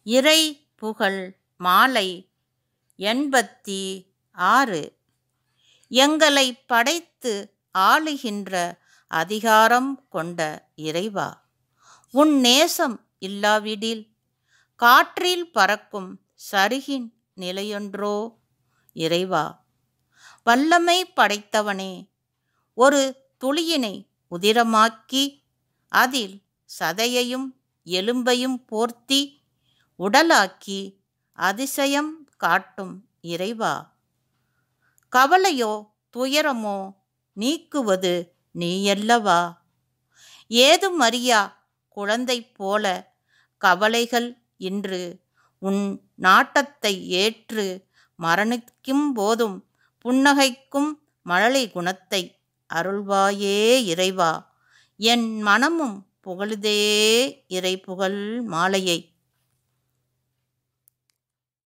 இறை புகழ் மாலை எண்பத்தி ஆறு எங்களை படைத்து ஆளுகின்ற அதிகாரம் கொண்ட இறைவா உன் நேசம் இல்லாவிடில் காற்றில் பறக்கும் சருகின் நிலையொன்றோ இறைவா வல்லமை படைத்தவனே ஒரு துளியினை உதிரமாக்கி அதில் சதையையும் எலும்பையும் போர்த்தி உடலாக்கி அதிசயம் காட்டும் இறைவா கவலையோ துயரமோ நீக்குவது நீயல்லவா ஏதும் அறியா குழந்தை போல கவலைகள் இன்று உன் நாட்டத்தை ஏற்று மரணிக்கும் போதும் புன்னகைக்கும் மழலை குணத்தை அருள்வாயே இறைவா என் மனமும் புகழுதே இறை புகழ் மாலையை